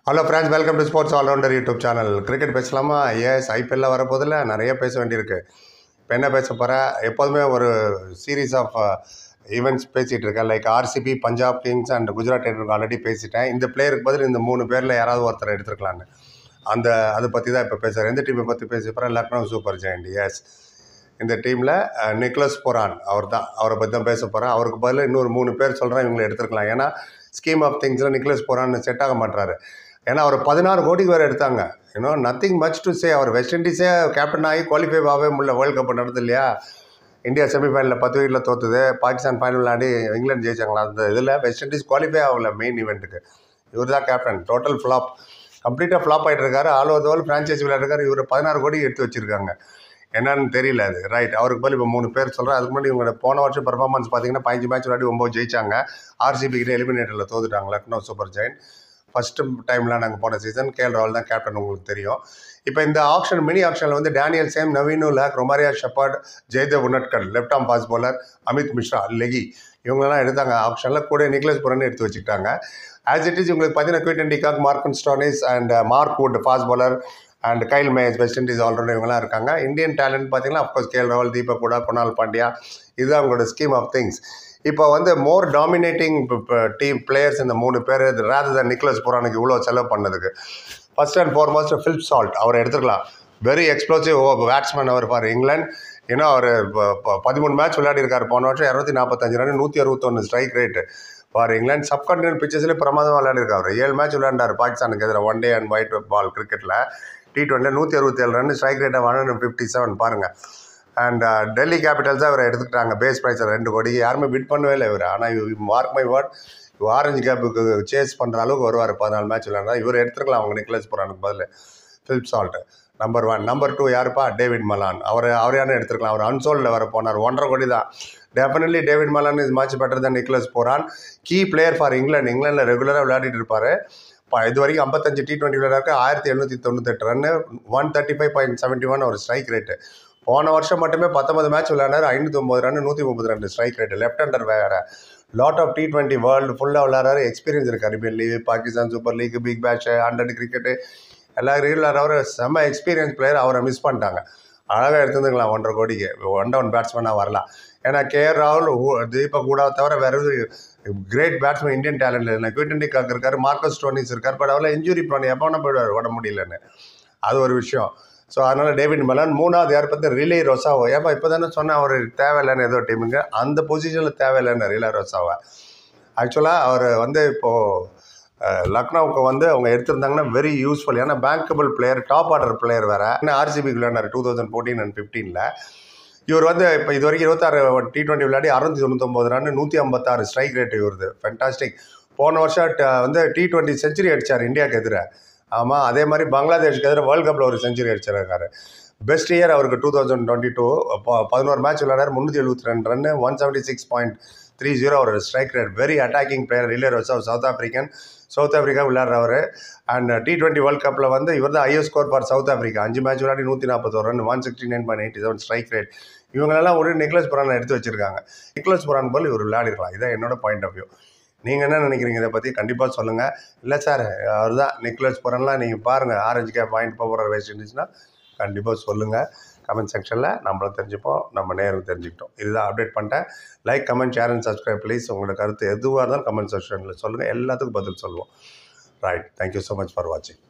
hello friends welcome to sports all-rounder YouTube channel cricket பேசலாமா yes ஐபிஎல்ல வரப்போதில் நிறைய பேச வேண்டியிருக்கு இப்போ என்ன பேச போகிறேன் எப்போதுமே ஒரு சீரீஸ் ஆஃப் ஈவெண்ட்ஸ் பேசிகிட்டு இருக்கேன் like RCB Punjab Kings and Gujarat Titans already பேசிட்டேன் இந்த பிளேயருக்கு பதில் இந்த மூணு பேரில் யாராவது ஒருத்தர் எடுத்துருக்கலான்னு அந்த அதை பற்றி தான் இப்போ பேசுகிறேன் எந்த டீமை பற்றி பேச போகிறேன் லக்னோ சூப்பர் ஜெயண்ட் எஸ் இந்த டீமில் நிக்லஸ் பொரான் அவர் தான் அவரை பற்றி தான் பேச போகிறேன் அவருக்கு பதில் இன்னொரு மூணு பேர் சொல்கிறேன் இவங்களை எடுத்துருக்கலாம் ஏன்னா ஸ்கீம் ஆஃப் திங்ஸில் நிக்லஸ் பொரான் செட் ஆக மாட்டாரு ஏன்னா அவர் பதினாறு கோடிக்கு வேறு எடுத்தாங்க you know nothing much to say அவர் வெஸ்ட் இண்டீஸே கேப்டன் ஆகி குவாலிஃபை ஆகவே முடியல வேர்ல்டு கப் நடந்தது இல்லையா இந்தியா செமிஃபைனலில் பத்து வீட்டில் தோத்துது பாகிஸ்தான் ஃபைனல் விளையாடி இங்கிலாந்து ஜெயிச்சாங்களா அந்த இதில் வெஸ்ட் இண்டீஸ் குவாலிஃபை ஆகல மெயின் ஈவெண்ட்டுக்கு இவர் தான் கேப்டன் டோட்டல் ஃப்ளாப் கம்ப்ளீட்டாக ஃப்ளாப் ஆகிட்டு இருக்காரு ஆல் ஓவர் வேர்ல்டு ஃப்ரான்ச்சைஸ் விளையாடுறாரு இவர் பதினாறு கோடி எடுத்து வச்சிருக்காங்க என்னன்னு தெரியல அது ரைட் அவருக்கு பதில் இப்போ மூணு பேர் சொல்கிறேன் அதுக்கு முன்னாடி இவங்களோட போன வருஷம் பர்ஃபார்மன்ஸ் பார்த்தீங்கன்னா பதினஞ்சு மேட்ச் விளையாடி ஒம்பது ஜெயிச்சாங்க ஆர்சிபி கிட்ட எலிமினேட்டரில் தோத்துட்டாங்க லக்னோ சூப்பர் ஜெயின் ஃபஸ்ட்டு டைம்லாம் நாங்கள் போன சீசன் கேஎல் ராகுல் தான் கேப்டன் உங்களுக்கு தெரியும் இப்போ இந்த ஆப்ஷன் மினி ஆப்ஷனில் வந்து டேனியல் சேம் நவீனு லேக் Romario Shepherd Jaydev Unadkat left arm fast bowler Amit Mishra leggie இவங்களெல்லாம் எடுத்தாங்க ஆப்ஷனில் கூட நிக்லஸ் புரன் எடுத்து வச்சுக்கிட்டாங்க ஆஸ் இட் இஸ் உங்களுக்கு பார்த்தீங்கன்னா Quinton de Kock Marcus Stoinis and Mark Wood fast bowler and Kyle Mayers West Indies all-rounder இவங்கலாம் இருக்காங்க இந்தியன் டேலண்ட் பார்த்தீங்கன்னா அஃப்கோர்ஸ் கேஎல் ராகுல் தீபக் கூட குணால் பாண்டியா இதுதான் அவங்களோட ஸ்கீம் ஆஃப் திங்ஸ் இப்போ வந்து மோர் டாமினேட்டிங் டீம் பிளேயர்ஸ் இந்த மூணு பேர் ரேதர் தன் நிக்லஸ் புரானுக்கு இவ்வளோ செலவு பண்ணதுக்கு first and foremost Phil Salt அவரை எடுத்துக்கலாம் வெரி எக்ஸ்ப்ளோசிவ் பேட்ஸ்மேன் அவர் ஃபார் இங்கிலாந்து ஏன்னா அவர் பதிமூணு மேட்ச் விளையாடிருக்காரு போன வருஷம் இரநூத்தி நாற்பத்தஞ்சு ரன் நூற்றி அறுபத்தொன்று ஸ்ட்ரைக் ரேட்டு ஃபார் இங்கிலாந்து சப்கான்டினென்ட் பிச்சர்ஸ்லேயே பிரமாதமாக விளையாடிருக்காரு ஏழு மேட்ச் விளையாண்டார் பாகிஸ்தானுக்கு எதிராக one day and white ball கிரிக்கெட்டில் டி டுவெண்ட்டியில் நூற்றி அறுபத்தேழு ரன் ஸ்ட்ரைக் ரேட்டை ஒன் ஹண்ட்ரட் ஃபிஃப்டி செவன் பாருங்கள் அண்ட் டெல்லி கேபிட்டல்ஸ் தான் இவரை எடுத்துக்கிட்டாங்க பேஸ் ப்ரைஸ் ரெண்டு கோடி யாருமே பிட் பண்ணவே இல்லை இவர் ஆனால் மார்க் மை வேர்ட் ஆரஞ்சு கேப்புக்கு சேஸ் பண்ணுற அளவுக்கு வருவார் பதினாலு மேட்ச் விளையாண்டா இவர் எடுத்துருக்கலாம் அவங்க நிக்லஸ் புரானுக்கு பதில் Phil Salt number one number two யாருப்பா டேவிட் மலான் அவர் அவரையான எடுத்துருக்கலாம் அவர் அன்சோல்டில் வர போனார் ஒன்றரை கோடி தான் definitely David Malan is much better than Nicholas Pooran key player for இங்கிலாந்து இங்கிலாந்தில் ரெகுலராக விளையாடிட்டு இருப்பார் இப்போ இது வரைக்கும் ஐம்பத்தஞ்சு டி டுவெண்ட்டி விளையாடுறக்கு ஆயிரத்தி எழுநூற்றி தொண்ணூத்தெட்டு run one thirty five point seventy one ஒரு ஸ்ட்ரைக் ரேட்டு போன வருஷம் மட்டுமே பத்தொன்பது மேட்ச் விளையாடாரு ஐநூற்றி ஒம்பது ரன் நூற்றி முப்பது ரெண்டு ஸ்ட்ரைக் ரேட்டு லெஃப்ட் ஹண்டர் வேறு lot of T twenty world ஃபுல்லாக விளையாடுறாரு எக்ஸ்பீரியன்ஸ் இருக்குது Arabian League Pakistan Super League Big Bash Hundred cricket எல்லா விளையாடுறவர் செம்ம எக்ஸ்பீரியன்ஸ் பிளேயர் அவரை மிஸ் பண்ணிட்டாங்க அழகாக எடுத்துருந்துக்கலாம் ஒன்றரை கோடிக்கு ஒன் டவுன் பேட்ஸ்மேனாக வரலாம் ஏன்னா கேஆர் ராகுல் ஊ- தீபக் கூட தவிர வேறு கிரேட் பேட்ஸ்மேன் இந்தியன் டேலண்ட் இல்லை குவிட்டன் டிகாக் இருக்காரு மார்க்கஸ் ஸ்டோனிஸ் இருக்கார் பட் அவரில் இன்ஜுரி ப்ரான் எப்போ வேணா போயிடுவார் ஓட முடியலன்னு அது ஒரு விஷயம் ஸோ அதனால் டேவிட் மலான் மூணாவது யார் பார்த்து ரிலே ரொசாவோ ஏப்பா இப்போ தானே சொன்னேன் அவர் தேவையில்லைன்னு ஏதோ டீமுங்க அந்த பொசிஷனில் தேவையில்லைன்னு ரிலே ரொசாவை ஆக்சுவலாக அவர் வந்து இப்போது லக்னோவுக்கு வந்து அவங்க எடுத்திருந்தாங்கன்னா வெரி யூஸ்ஃபுல் ஏன்னா bankable player top order player வேறு ஏன்னா ஆர்சிபி விளையாண்டார் டூ தௌசண்ட் ஃபோர்டீன் அண்ட் ஃபிஃப்டீனில் இவர் வந்து இப்போ இது வரைக்கும் இருபத்தாறு டி டுவெண்ட்டி விளையாடி அறுநூத்தி தொண்ணூத்தொம்பது ரன் நூற்றி ஐம்பத்தாறு ஸ்ட்ரைக் ரேட் இவருது ஃபென்டாஸ்டிக் போன வருஷம் ட- வந்து டி டுவெண்ட்டி செஞ்சுரி அடித்தார் இந்தியாவுக்கு எதிராக ஆமாம் அதே மாதிரி பங்களாதேஷ்க்கு எதிராக வேர்ல்டு கப்பில் ஒரு செஞ்சுரி அடிச்சிருக்காரு பெஸ்ட் இயர் அவருக்கு டூ தௌசண்ட் டுவெண்ட்டி டூ பதினோரு மேட்ச் விளையாடாரு முந்நூற்றி எழுபத்தி ரெண்டு run one seventy six point three zero ஒரு strike rate very attacking player relay Rossouw south African south Africa விளையாடுறவர் and T twenty world கப்பில் வந்து இவர் தான் highest score for south Africa அஞ்சு மேட்ச் விளையாடி நூற்றி நாற்பத்தோரு run one sixty nine point eighty seven strike rate இவங்களெல்லாம் ஒரு நிக்லஸ் புரான் எடுத்து வச்சிருக்காங்க நிக்லஸ் புரான் போல் இவர் விளையாடிருக்கலாம் இதான் என்னோட பாயிண்ட் ஆஃப் வியூ நீங்கள் என்ன நினைக்கிறீங்க இதை பற்றி கண்டிப்பாக சொல்லுங்கள் இல்லை சார் அவர் தான் நிக்லஸ் புரான்லாம் நீங்கள் பாருங்கள் ஆரஞ்சு கேப் பாயிண்ட் போகிற வேஸ்ட் இருந்துச்சுன்னா கண்டிப்பாக சொல்லுங்கள் கமெண்ட் செக்ஷனில் நம்மளும் தெரிஞ்சுப்போம் நம்ம நேரம் தெரிஞ்சுக்கிட்டோம் இதுதான் அப்டேட் பண்ணிட்டேன் like comment share and subscribe please உங்களோட கருத்து எதுவாக இருந்தாலும் கமெண்ட் செக்ஷனில் சொல்லுங்கள் எல்லாத்துக்கும் பதில் சொல்லுவோம் right thank you so much for வாட்சிங்